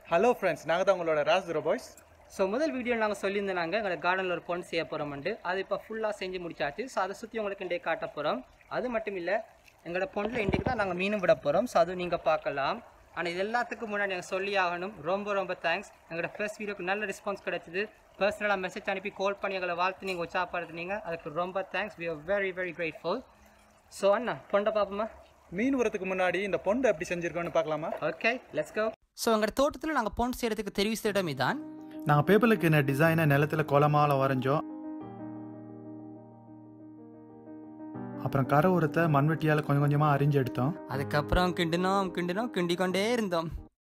hello friends நாங்கள் தான் உங்களோட ராஸ் பாய்ஸ் ஸோ முதல் வீடியோ நாங்கள் சொல்லியிருந்தோம் நாங்கள் எங்களை கார்டனில் ஒரு பொண்ணு செய்ய போகிறோம்ண்டு அது இப்போ ஃபுல்லாக செஞ்சு முடிச்சாச்சு ஸோ அதை சுற்றி உங்களுக்கு இன்றைக்கு காட்ட போகிறோம் அது மட்டும் இல்லை எங்களோட பொண்ணில் இன்றைக்கு தான் நாங்கள் மீனும் விட போகிறோம் ஸோ அதுவும் நீங்கள் பார்க்கலாம் ஆனால் இது எல்லாத்துக்கும் முன்னாடி நாங்கள் சொல்லி ஆகணும் ரொம்ப ரொம்ப தேங்க்ஸ் எங்களோட ஃபர்ஸ்ட் வீடியோக்கு நல்ல ரெஸ்பான்ஸ் கிடைச்சிது பர்சனலாக மெசேஜ் அனுப்பி கால் பண்ணி எங்களை வாழ்த்து நீங்கள் உற்சாகப்படுத்துனீங்க அதுக்கு ரொம்ப thanks we are very very grateful so அண்ணா பொண்டை பார்ப்போமா மீன் வரதுக்கு முன்னாடி இந்த பொண்டை எப்படி செஞ்சுருக்கோன்னு பார்க்கலாமா ஓகே லெட்ஸ் கோ ஸோ எங்களோட தோட்டத்தில் நாங்கள் பொன் செய்கிறதுக்கு தெரிவித்த இடம் இதான் நாங்கள் பேப்பருக்கு என்ன டிசைனை நிலத்தில் கோலமால வரைஞ்சோம் அப்புறம் கரை உரத்தை மண்வெட்டியால் கொஞ்சம் கொஞ்சமாக அரிஞ்சு எடுத்தோம் அதுக்கப்புறம் கிண்டினோம் கிண்டினோம் கிண்டி கொண்டே இருந்தோம்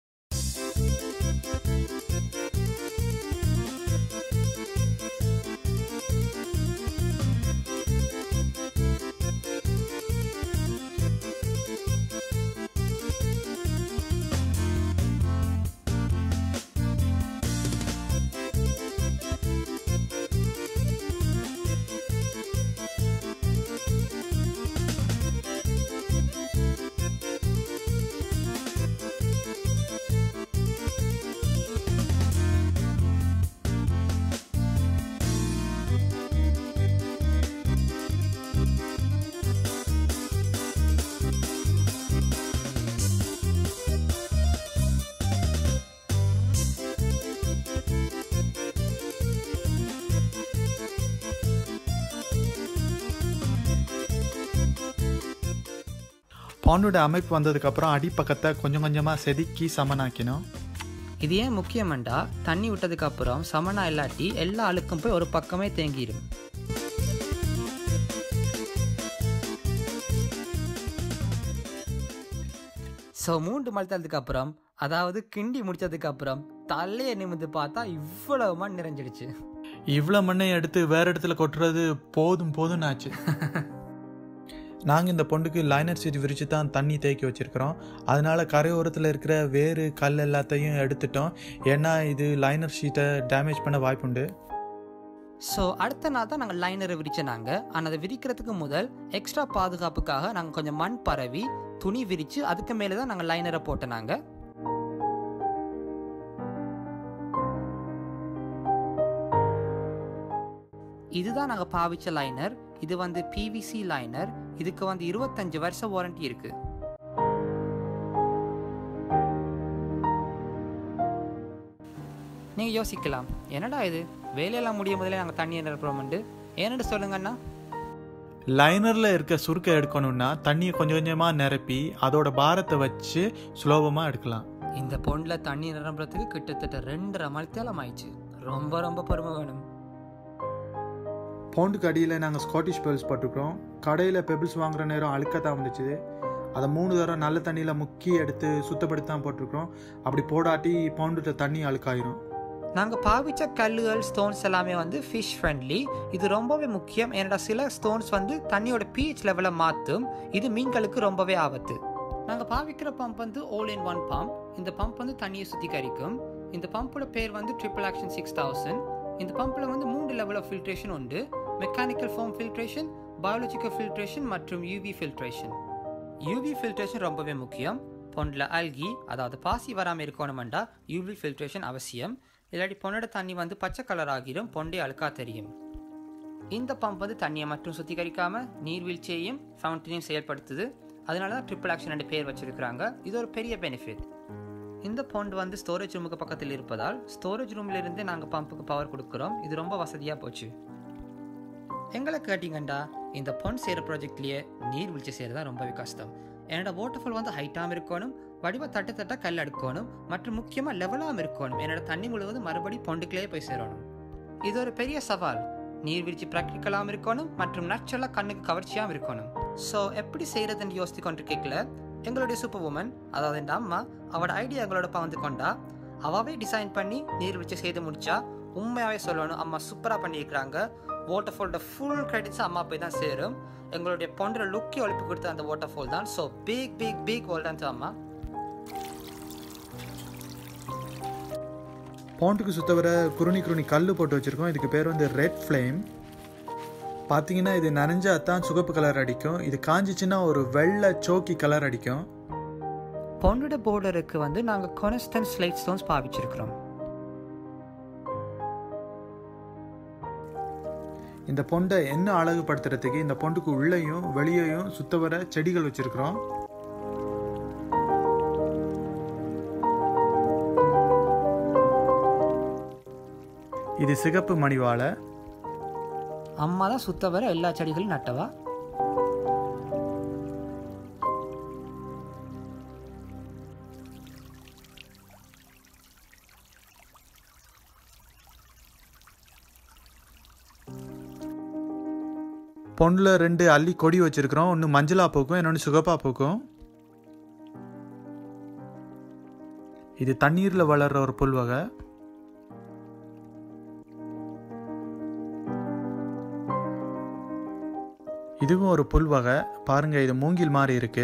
பாண்டோட அமைப்பு வந்ததுக்கப்புறம் அடிப்பக்கத்தை கொஞ்சம் கொஞ்சமாக செதுக்கி சமனாக்கினோம் இது ஏன் முக்கியமண்டா தண்ணி விட்டதுக்கு அப்புறம் சமனா இல்லாட்டி எல்லா அழுக்கும் போய் ஒரு பக்கமே தேங்கிடும் ஸோ மூன்று மழுத்ததுக்கு அப்புறம் அதாவது கிண்டி முடிச்சதுக்கு அப்புறம் தலையை நிமிந்து பார்த்தா இவ்வளவு மண் நிறைஞ்சிடுச்சு இவ்வளோ மண்ணை எடுத்து வேற இடத்துல கொட்டுறது போதும் போதும்னு ஆச்சு நாங்கள் இந்த பொண்டுக்கு லைனர் சீட் விரித்து தான் தண்ணி தேக்கி வச்சுருக்கிறோம் அதனால கரையோரத்தில் இருக்கிற வேறு கல் எல்லாத்தையும் எடுத்துட்டோம் ஏன்னா இது லைனர் ஷீட்டை டேமேஜ் பண்ண வாய்ப்புண்டு ஸோ அடுத்த நாள் தான் நாங்கள் லைனரை விரிச்ச நாங்கள் ஆனால் அதை விரிக்கிறதுக்கு முதல் எக்ஸ்ட்ரா பாதுகாப்புக்காக நாங்கள் கொஞ்சம் மண் பரவி துணி விரித்து அதுக்கு மேலே தான் நாங்கள் லைனரை போட்ட நாங்கள் இதுதான் நாங்கள் பாவிச்ச லைனர் இது வந்து பிவிசி லைனர் இதுக்கு வந்து இருபத்தஞ்சு வருஷம் வாரண்டி இருக்கு நீங்கள் யோசிக்கலாம் என்னடா இது வேலையெல்லாம் முடியும் முதல்ல நாங்கள் தண்ணியை நிரப்புறோம்ண்டு ஏன்னு சொல்லுங்கண்ணா லைனரில் இருக்க சுருக்கை எடுக்கணும்னா தண்ணியை கொஞ்சம் கொஞ்சமாக நிரப்பி அதோட பாரத்தை வச்சு சுலபமாக எடுக்கலாம் இந்த பொண்ணில் தண்ணி நிரம்புறதுக்கு கிட்டத்தட்ட ரெண்டரை மணித்தேலம் ஆயிடுச்சு ரொம்ப ரொம்ப பொறுமை வேணும் பவுண்டுக்கு அடியில் நாங்கள் ஸ்காட்டிஷ் பெபிள்ஸ் போட்டிருக்கிறோம் கடையில் பெபிள்ஸ் வாங்குற நேரம் அழுக்கத்தான் வந்துச்சு அதை மூணு தடவை நல்ல தண்ணியில் முக்கி எடுத்து சுத்தப்படுத்தி தான் போட்டிருக்கிறோம் அப்படி போடாட்டி பவுண்டுட்ட தண்ணி அழுக்காயிரும் நாங்கள் பாவிச்ச கல்லுகள் ஸ்டோன்ஸ் எல்லாமே வந்து ஃபிஷ் ஃப்ரெண்ட்லி இது ரொம்பவே முக்கியம் ஏன்னா சில ஸ்டோன்ஸ் வந்து தண்ணியோட pH லெவலை மாற்றும் இது மீன்களுக்கு ரொம்பவே ஆபத்து நாங்கள் பாவிக்கிற பம்ப் வந்து all in ஒன் பம்ப் இந்த பம்ப் வந்து தண்ணியை சுத்திகரிக்கும் இந்த பம்போட பேர் வந்து ட்ரிபிள் ஆக்ஷன் சிக்ஸ் தௌசண்ட் இந்த பம்பில் வந்து மூன்று லெவல் ஆஃப் ஃபில்ட்ரேஷன் உண்டு mechanical form filtration biological filtration மற்றும் யூவி ஃபில்ட்ரேஷன் யூவி ஃபில்ட்ரேஷன் ரொம்பவே முக்கியம் பொண்டில் அல்கி அதாவது பாசி வராமல் இருக்கணுமெண்டா யூவி ஃபில்ட்ரேஷன் அவசியம் இல்லாட்டி பொண்ணோட தண்ணி வந்து பச்சை கலர் ஆகிரும் பொண்டே அழுக்கா தெரியும் இந்த பம்ப் வந்து தண்ணியை மட்டும் சுத்திகரிக்காம நீர்வீழ்ச்சியையும் ஃபவுண்டனையும் செயல்படுத்துது அதனால தான் ட்ரிபிள் ஆக்ஷன் ரெண்டு பேர் வச்சிருக்கிறாங்க இது ஒரு பெரிய பெனிஃபிட் இந்த பாண்ட் வந்து ஸ்டோரேஜ் ரூமுக்கு பக்கத்தில் இருப்பதால் ஸ்டோரேஜ் ரூம்ல இருந்தே நாங்கள் பம்புக்கு பவர் கொடுக்குறோம் இது ரொம்ப வசதியாக போச்சு எங்களை கேட்டிங்கண்டா இந்த பொன் செய்கிற ப்ராஜெக்ட்லேயே நீர்வீழ்ச்சி செய்கிறது தான் ரொம்பவே கஷ்டம் என்னோட வாட்டர்ஃபால் வந்து ஹைட்டாகவும் இருக்கணும் வடிவ தட்ட தட்ட கல் அடுக்கணும் மற்றும் முக்கியமாக லெவலாகவும் இருக்கணும் என்னோட தண்ணி முழுவதும் மறுபடி பொண்டுக்குள்ளே போய் சேரணும் இது ஒரு பெரிய சவால் நீர்வீழ்ச்சி ப்ராக்டிக்கலாகவும் இருக்கணும் மற்றும் நேச்சுரலாக கண்ணுக்கு கவர்ச்சியாகவும் இருக்கணும் ஸோ எப்படி செய்கிறதுன்னு யோசித்து கொண்டு கேட்கல எங்களுடைய சூப்பர் உமன் அதாவது என் அம்மா அவட ஐடியா எங்களோட பகிர்ந்து கொண்டா அவாவே டிசைன் பண்ணி நீர்வீழ்ச்சி செய்து முடிச்சா உண்மையாகவே சொல்லணும் அம்மா சூப்பராக பண்ணியிருக்கிறாங்க வாட்டர்ஃபாலோட ஃபுல் கிரெடிட்ஸ் அம்மா போய் தான் சேரும் எங்களுடைய பொண்டர லுக்கே ஒழிப்பு கொடுத்த அந்த வாட்டர்ஃபால் தான் so big big big well done அம்மா பவுண்டுக்கு சுத்த வர குருணி குருணி கல் போட்டு வச்சுருக்கோம் இதுக்கு பேர் வந்து ரெட் ஃப்ளேம் பார்த்தீங்கன்னா இது நனைஞ்சா தான் சிவப்பு கலர் அடிக்கும் இது காஞ்சிச்சுன்னா ஒரு வெள்ளை சோக்கி கலர் அடிக்கும் பொண்டோட போர்டருக்கு வந்து நாங்கள் கொனஸ்டன் ஸ்லைட் ஸ்டோன்ஸ் பாவிச்சிருக்கிறோம் இந்த பொண்டை என்ன அழகுபடுத்துறதுக்கு இந்த பொண்டுக்கு உள்ளேயும் வெளியேயும் சுத்த வர செடிகள் வச்சிருக்கிறோம் இது சிகப்பு மணிவாழை அம்மா தான் சுத்த வர எல்லா செடிகளும் நட்டவா பொண்டில் ரெண்டு அள்ளி கொடி வச்சிருக்கிறோம் ஒன்று மஞ்சளா பூக்கும் இன்னொன்று சுகப்பா பூக்கும் இது தண்ணீரில் வளர்ற ஒரு புல் வகை இதுவும் ஒரு புல் வகை பாருங்க இது மூங்கில் மாதிரி இருக்கு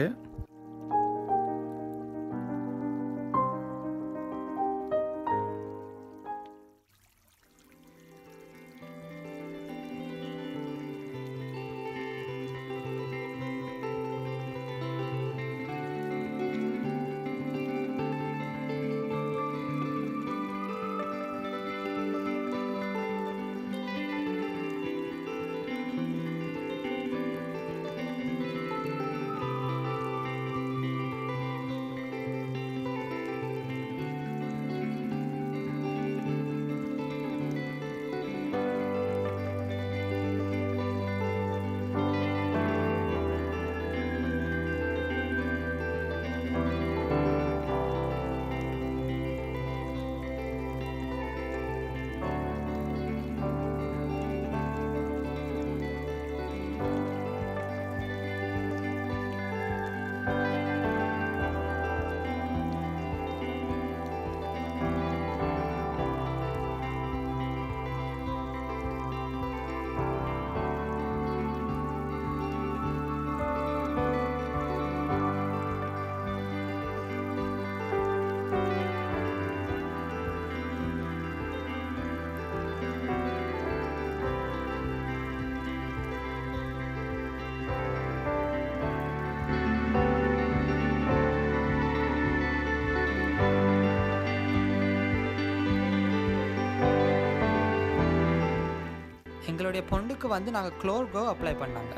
எங்களுடைய பொண்டுக்கு வந்து நாங்கள் குளோர்கோ அப்ளை பண்ணாங்க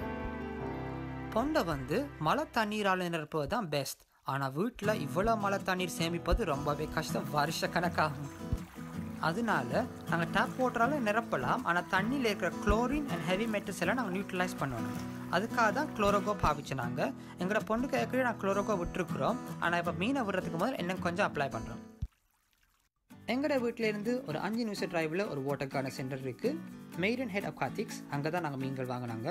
பொண்டை வந்து மழை தண்ணீரால் நிரப்புவது தான் பெஸ்ட் ஆனால் வீட்டில் இவ்வளோ மழை தண்ணீர் சேமிப்பது ரொம்பவே கஷ்டம் வருஷ கணக்காகும் அதனால நாங்கள் டேப் வாட்டரால் நிரப்பலாம் ஆனால் தண்ணியில் இருக்கிற குளோரின் அண்ட் ஹெவி மெட்டல்ஸ் எல்லாம் நாங்கள் நியூட்ரலைஸ் பண்ணணும் அதுக்காக தான் குளோரோகோ பாவிச்சு நாங்கள் எங்களோட பொண்ணுக்கு ஏற்கனவே நான் குளோரோகோ விட்டுருக்குறோம் ஆனால் இப்போ மீனை விடுறதுக்கு முதல் என்ன கொஞ்சம் அப்ளை பண்ணுறோம் எங்களோட வீட்டிலேருந்து ஒரு அஞ்சு நிமிஷம் டிரைவில் ஒரு வாட்டருக்கான சென்டர் இருக்குது மெய்டன் ஹெட் ஆஃப் காத்திக்ஸ் அங்கே தான் நாங்கள் மீன்கள் வாங்கினாங்க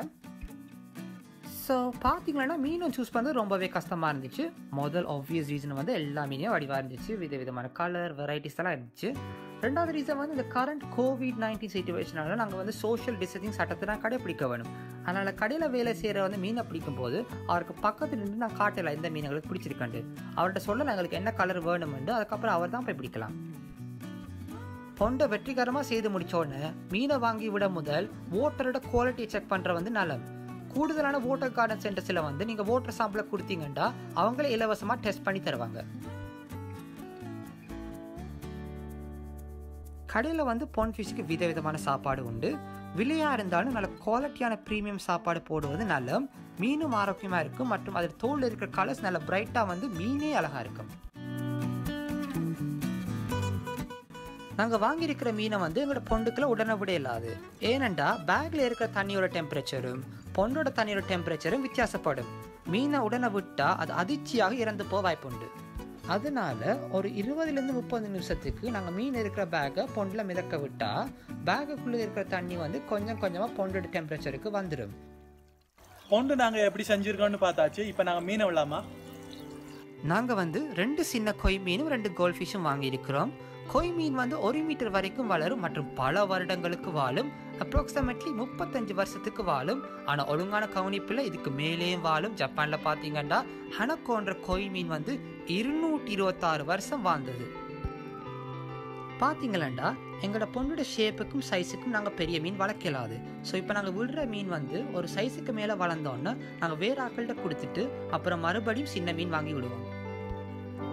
ஸோ பார்த்தீங்கன்னா மீனும் சூஸ் பண்ணுறது ரொம்பவே கஷ்டமாக இருந்துச்சு முதல் ஆப்வியஸ் ரீசன் வந்து எல்லா மீனையும் வடிவாக இருந்துச்சு வித விதமான கலர் வெரைட்டிஸ் எல்லாம் இருந்துச்சு ரெண்டாவது ரீசன் வந்து இந்த கரண்ட் கோவிட் நைன்டீன் சுச்சுவேஷனால நாங்கள் வந்து சோஷியல் டிஸ்டன்சிங் சட்டத்தை தான் கடைப்பிடிக்க வேணும் அதனால் கடையில் வேலை செய்கிற வந்து மீனை பிடிக்கும் போது அவருக்கு பக்கத்தில் நின்று நான் காட்டல இந்த மீன்களுக்கு பிடிச்சிருக்காண்டு அவர்கிட்ட சொல்ல எங்களுக்கு என்ன கலர் வேணுமெண்டு அதுக்கப்புறம் அவர் தான் போய் பிடிக்கலாம் பொண்டை வெற்றிகரமாக செய்து முடிச்ச உடனே மீனை வாங்கி விட முதல் ஓட்டரோட குவாலிட்டியை செக் பண்ணுற வந்து நலம் கூடுதலான ஓட்டர் கார்டன் சென்டர்ஸில் வந்து நீங்கள் ஓட்டர் சாம்பிளை கொடுத்தீங்கன்னா அவங்களே இலவசமாக டெஸ்ட் பண்ணி தருவாங்க கடையில் வந்து பொன் ஃபிஷ்க்கு விதவிதமான சாப்பாடு உண்டு விலையாக இருந்தாலும் நல்ல குவாலிட்டியான ப்ரீமியம் சாப்பாடு போடுவது நல்ல மீனும் ஆரோக்கியமாக இருக்கும் மற்றும் அதில் தோல் இருக்கிற கலர்ஸ் நல்ல பிரைட்டாக வந்து மீனே அழகாக இருக்கும் நாங்கள் வாங்கியிருக்கிற மீனை வந்து எங்களோட பொண்டுக்குள்ள உடனே விட இல்லாது ஏனெண்டா பேக்கில் இருக்கிற தண்ணியோட டெம்பரேச்சரும் பொண்டோட தண்ணியோட டெம்பரேச்சரும் வித்தியாசப்படும் மீனை உடனே விட்டால் அது அதிர்ச்சியாக இறந்து போக வாய்ப்புண்டு அதனால ஒரு இருபதுலேருந்து முப்பது நிமிஷத்துக்கு நாங்கள் மீன் இருக்கிற பேக்கை பொண்டில் மிதக்க விட்டால் பேக்குக்குள்ளே இருக்கிற தண்ணி வந்து கொஞ்சம் கொஞ்சமாக பொண்டோட டெம்பரேச்சருக்கு வந்துடும் பொண்டு நாங்கள் எப்படி செஞ்சுருக்கோம்னு பார்த்தாச்சு இப்போ நாங்கள் மீனை விடலாமா நாங்கள் வந்து ரெண்டு சின்ன கொய் மீனும் ரெண்டு கோல்ட் ஃபிஷ்ஷும் வாங்கியிருக்கிறோம் கொய் மீன் வந்து ஒரு மீட்டர் வரைக்கும் வளரும் மற்றும் பல வருடங்களுக்கு வாழும் அப்ராக்சிமேட்லி முப்பத்தஞ்சு வருஷத்துக்கு வாழும் ஆனால் ஒழுங்கான கவனிப்பில் இதுக்கு மேலேயும் வாழும் ஜப்பானில் பார்த்தீங்கன்னா ஹனக்கோன்ற கொய் மீன் வந்து இருநூற்றி இருபத்தாறு வருஷம் வாழ்ந்தது பார்த்தீங்களாண்டா எங்களோட பொண்ணோட ஷேப்புக்கும் சைஸுக்கும் நாங்கள் பெரிய மீன் வளர்க்கலாது ஸோ இப்போ நாங்கள் விடுற மீன் வந்து ஒரு சைஸுக்கு மேலே வளர்ந்தோன்னே நாங்கள் வேறு ஆக்கள்கிட்ட கொடுத்துட்டு அப்புறம் மறுபடியும் சின்ன மீன் வாங்கி விடுவோம்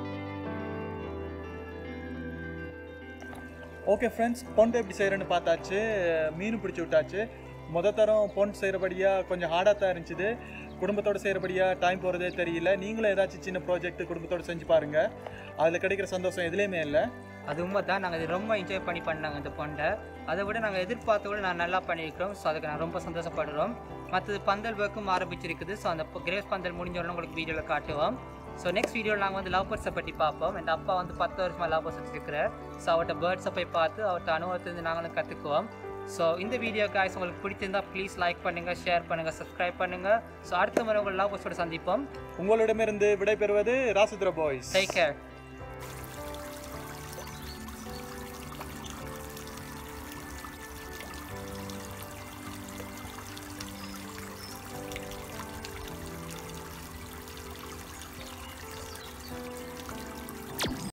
ஓகே ஃப்ரெண்ட்ஸ் பொண்டு எப்படி செய்கிறேன்னு பார்த்தாச்சு மீன் பிடிச்சி விட்டாச்சு முத தரம் பொண்டு செய்கிறபடியாக கொஞ்சம் ஹார்டாக தான் இருந்துச்சு குடும்பத்தோடு செய்கிறபடியாக டைம் போகிறதே தெரியல நீங்களும் ஏதாச்சும் சின்ன ப்ராஜெக்ட் குடும்பத்தோடு செஞ்சு பாருங்கள் அதில் கிடைக்கிற சந்தோஷம் எதுலேயுமே இல்லை அது உண்மை தான் நாங்கள் இது ரொம்ப என்ஜாய் பண்ணி பண்ணாங்க இந்த பொண்டை அதை விட நாங்கள் எதிர்பார்த்த விட நான் நல்லா பண்ணியிருக்கிறோம் ஸோ அதுக்கு நான் ரொம்ப சந்தோஷப்படுறோம் மற்றது பந்தல் ஒர்க்கும் ஆரம்பிச்சிருக்குது ஸோ அந்த கிரேஸ் பந்தல் முடிஞ்ச உடனே உங்களுக்கு வீடியோவில் காட்டுவோம் ஸோ நெக்ஸ்ட் வீடியோவில் நாங்கள் வந்து லவ் பேர்ட்ஸை பற்றி பார்ப்போம் என் அப்பா வந்து பத்து வருஷமாக லவ் பேர்ட்ஸ் வச்சிருக்கிறார் ஸோ அவர்கிட்ட பேர்ட்ஸை போய் பார்த்து அவர்கிட்ட அனுபவத்திலிருந்து நாங்களும் கற்றுக்குவோம் ஸோ இந்த வீடியோ காய்ஸ் உங்களுக்கு பிடிச்சிருந்தா ப்ளீஸ் லைக் பண்ணுங்கள் ஷேர் பண்ணுங்கள் சப்ஸ்கிரைப் பண்ணுங்கள் ஸோ அடுத்த முறை உங்கள் லவ் பேர்ட்ஸோட சந்திப்போம் உங்களிடமிருந்து விடைபெறுவது ராசுத்ர பாய்ஸ் டேக் கேர்